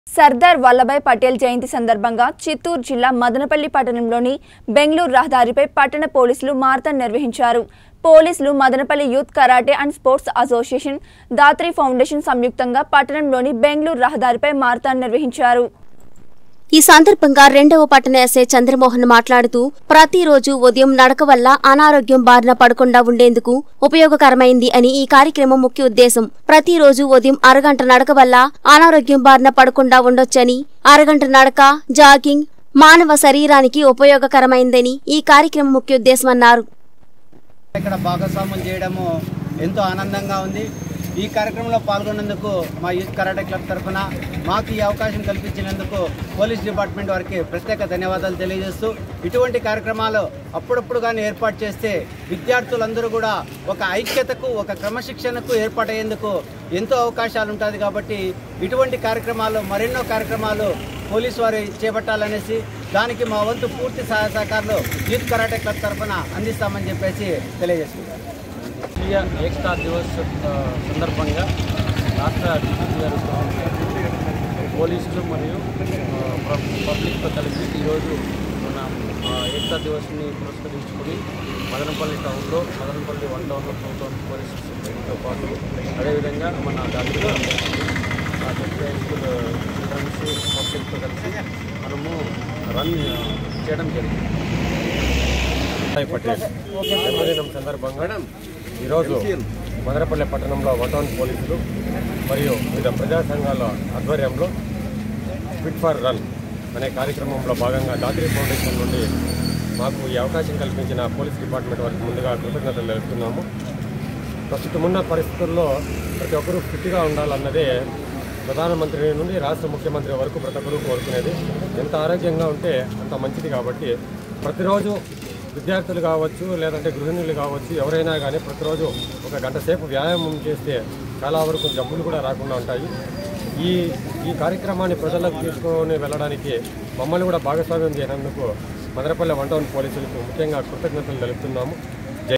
సర్దార్ వల్లభాయ్ పటేల్ జయంతి సందర్భంగా చిత్తూరు జిల్లా మదనపల్లి పట్టణంలోని బెంగళూరు రహదారిపై పట్టణ పోలీసులు మారథాన్ నిర్వహించారు పోలీసులు Madanapalle youth karate and sports association Dhatri foundation సంయుక్తంగా పట్టణంలోని బెంగళూరు రహదారిపై మారథాన్ నిర్వహించారు ఈ సందర్భంగా రెండవ పట్టణ ఎస్ఐ చంద్రమోహన్ మాట్లాడుతూ ప్రతిరోజు ఉదయం నడక వల్ల అనారోగ్యం బారిన పడకుండా ఉండేందుకు ఉపయోగకరమైంది అని ఈ కార్యక్రమం ముఖ్య ఉద్దేశం ప్రతిరోజు ఉదయం అరగంట నడక వల్ల అనారోగ్యం బారిన పడకుండా ఉండొచ్చని అరగంట నడక జాగింగ్ మానవ శరీరానికి ఉపయోగకరమైందని ఈ కార్యక్రమం ముఖ్య ఉద్దేశం అన్నారు ఇక్కడ భాగస్వామ్యం చేయడము ఎంతో ఆనందంగా ఉంది ఈ కార్యక్రమంలో పాల్గొన్నందుకు మా యూత్ కరాటే క్లబ్ తరఫున మాకు ఈ అవకాశం కల్పించినందుకు పోలీస్ డిపార్ట్మెంట్ వారికి ప్రత్యేక ధన్యవాదాలు తెలియజేస్తూ ఇటువంటి కార్యక్రమాలు అప్పుడప్పుడు కానీ ఏర్పాటు చేస్తే విద్యార్థులందరూ కూడా ఒక ఐక్యతకు ఒక క్రమశిక్షణకు ఏర్పాటయ్యేందుకు ఎంతో అవకాశాలు ఉంటుంది కాబట్టి ఇటువంటి కార్యక్రమాలు మరెన్నో కార్యక్రమాలు పోలీసు వారు చేపట్టాలనేసి దానికి మా వంతు పూర్తి సహాయ సహకారాలు యూత్ కరాటే క్లబ్ తరఫున అందిస్తామని చెప్పేసి తెలియజేసుకుంటారు జాతీయ ఏకతా దివస్ ఆ, సందర్భంగా రాష్ట్ర డీజీపీ గారు పోలీసులు మరియు ఆ, పబ్- పబ్లిక్తో కలిసి ఈరోజు మన ఆ, ఏకతా దివస్ని పురస్కరించుకొని మదనపల్లి టౌన్లో మదనపల్లి వన్ టౌన్లో టూ టౌన్ పోలీస్ సిబ్బందితో పాటు అదేవిధంగా మన గాంధీ హై స్కూల్ చిల్డ్రన్స్ పబ్లిక్తో కలిసి మనము రన్ చేయడం జరిగింది సాయి పటేల్ జన్మదినం సందర్భంగా ఈరోజు మదనపల్లె పట్టణంలో వటౌన్ పోలీసులు మరియు వివిధ ప్రజా సంఘాల ఆధ్వర్యంలో ఫిట్ ఫర్ రన్ అనే కార్యక్రమంలో భాగంగా దాత్రి ఫౌండేషన్ నుండి మాకు ఈ అవకాశం కల్పించిన పోలీస్ డిపార్ట్మెంట్ వారికి ముందుగా కృతజ్ఞతలు తెలుపుతున్నాము ప్రస్తుతం ఉన్న పరిస్థితుల్లో ప్రతి ఒక్కరూ ఫిట్గా ఉండాలన్నదే ప్రధానమంత్రి నుండి రాష్ట్ర ముఖ్యమంత్రి వరకు ప్రతి ఒక్కరూ కోరుకునేది ఎంత ఆరోగ్యంగా ఉంటే అంత మంచిది కాబట్టి ప్రతిరోజు విద్యార్థులు కావచ్చు లేదంటే గృహిణులు కావచ్చు ఎవరైనా కానీ ప్రతిరోజు ఒక గంట సేపు వ్యాయామం చేస్తే చాలా వరకు జబ్బులు కూడా రాకుండా ఉంటాయి ఈ ఈ కార్యక్రమాన్ని ప్రజలకు తీసుకొని వెళ్ళడానికి మమ్మల్ని కూడా భాగస్వామ్యం చేయనందుకు మదనపల్లె వన్ టౌన్ పోలీసులకు ముఖ్యంగా కృతజ్ఞతలు తెలుపుతున్నాము